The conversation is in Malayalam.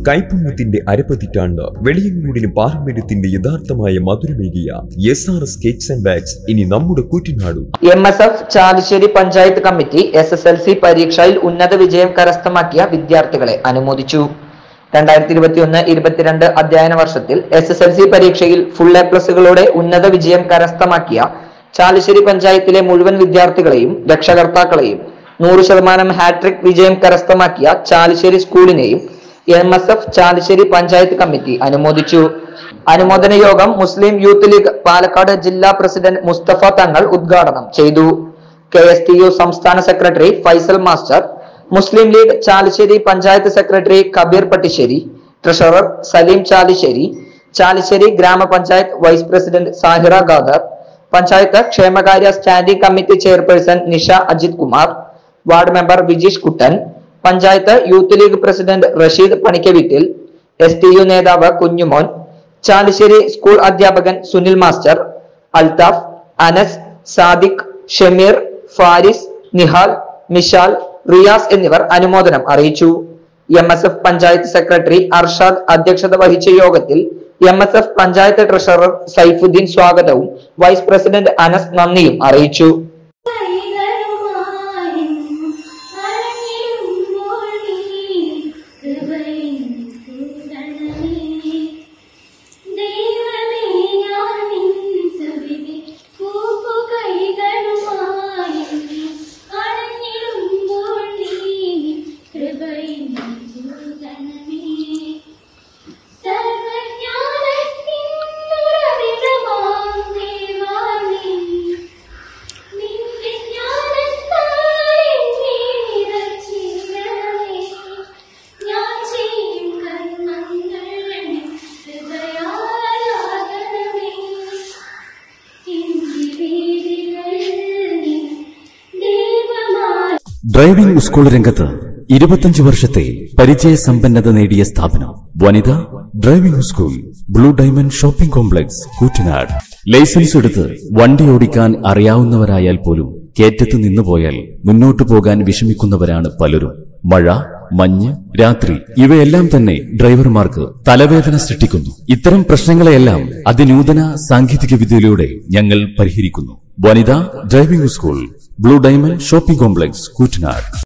കൈപ്പുണ്യത്തിന്റെ അരപ്പതിറ്റാണ്ട് വെളിയങ്ങൂടിന് പാരമ്പര്യത്തിന്റെ യഥാർത്ഥമായ മധുരമേകിയ S R S cakes and bags ഇനി നമ്മുടെ കൂറ്റിനാടും M S F Chalissery panchayat committee S S L C പരീക്ഷയിൽ ഉന്നത വിജയം കരസ്ഥമാക്കിയ വിദ്യാർത്ഥികളെ അനുമോദിച്ചു രണ്ടായിരത്തി ഇരുപത്തി ഒന്ന് ഇരുപത്തിരണ്ട് അധ്യയന വർഷത്തിൽ എസ് എസ് എൽ സി പരീക്ഷയിൽ ഫുൾ എ പ്ലസുകളോടെ ഉന്നത വിജയം കരസ്ഥമാക്കിയ ചാലിശ്ശേരി പഞ്ചായത്തിലെ മുഴുവൻ വിദ്യാർത്ഥികളെയും രക്ഷകർത്താക്കളെയും നൂറ് ശതമാനം ഹാട്രിക് വിജയം കരസ്ഥമാക്കിയ ചാലിശ്ശേരി സ്കൂളിനെയും M S F Chalissery panchayat committee അനുമോദിച്ചു അനുമോദന യോഗം മുസ്ലിം യൂത്ത് ലീഗ് പാലക്കാട് ജില്ലാ പ്രസിഡന്റ് മുസ്തഫ തങ്ങൾ ഉദ്ഘാടനം ചെയ്തു കെ എസ് ടി യു സംസ്ഥാന secretary Faisal master Muslim League Chalissery panchayat secretary Kabeer Pattissery treasurer Saleem Chalissery Chalissery grama panchayat vice president Sahira Khader panchayat ക്ഷേമകാര്യ standing committee chairperson Nisha Ajith Kumar ward member Vijeesh Kuttan panchayat youth league president Rasheed Panikkaveettil S T U നേതാവ് കുഞ്ഞുമോൻ ചാലിശ്ശേരി സ്കൂൾ അധ്യാപകൻ സുനിൽ മാസ്റ്റർ അൽതാഫ് അനസ് സാദിഖ് ഷമീർ ഫാരിസ് നിഹാൽ മിഷാൽ റിയാസ് എന്നിവർ അനുമോദനം അറിയിച്ചു M S F panchayat secretary Arshad അധ്യക്ഷത വഹിച്ച യോഗത്തിൽ M S F panchayat treasurer Saifuddin സ്വാഗതവും വൈസ് പ്രസിഡന്റ് അനസ് നന്ദിയും അറിയിച്ചു ഡ്രൈവിംഗ് സ്കൂൾ രംഗത്ത് ഇരുപത്തഞ്ച് വർഷത്തെ പരിചയ സമ്പന്നത നേടിയ സ്ഥാപനം Vanitha driving school blue diamond shopping complex Koottanad licence എടുത്ത് വണ്ടി ഓടിക്കാൻ അറിയാവുന്നവരായാൽ പോലും കേറ്റത്ത് നിന്നുപോയാൽ മുന്നോട്ടു പോകാൻ വിഷമിക്കുന്നവരാണ് പലരും മഴ മഞ്ഞ് രാത്രി ഇവയെല്ലാം തന്നെ ഡ്രൈവർമാർക്ക് തലവേദന സൃഷ്ടിക്കുന്നു ഇത്തരം പ്രശ്നങ്ങളെയെല്ലാം അതിനൂതന സാങ്കേതിക വിദ്യയിലൂടെ ഞങ്ങൾ പരിഹരിക്കുന്നു Vanitha driving school blue diamond shopping complex Koottanad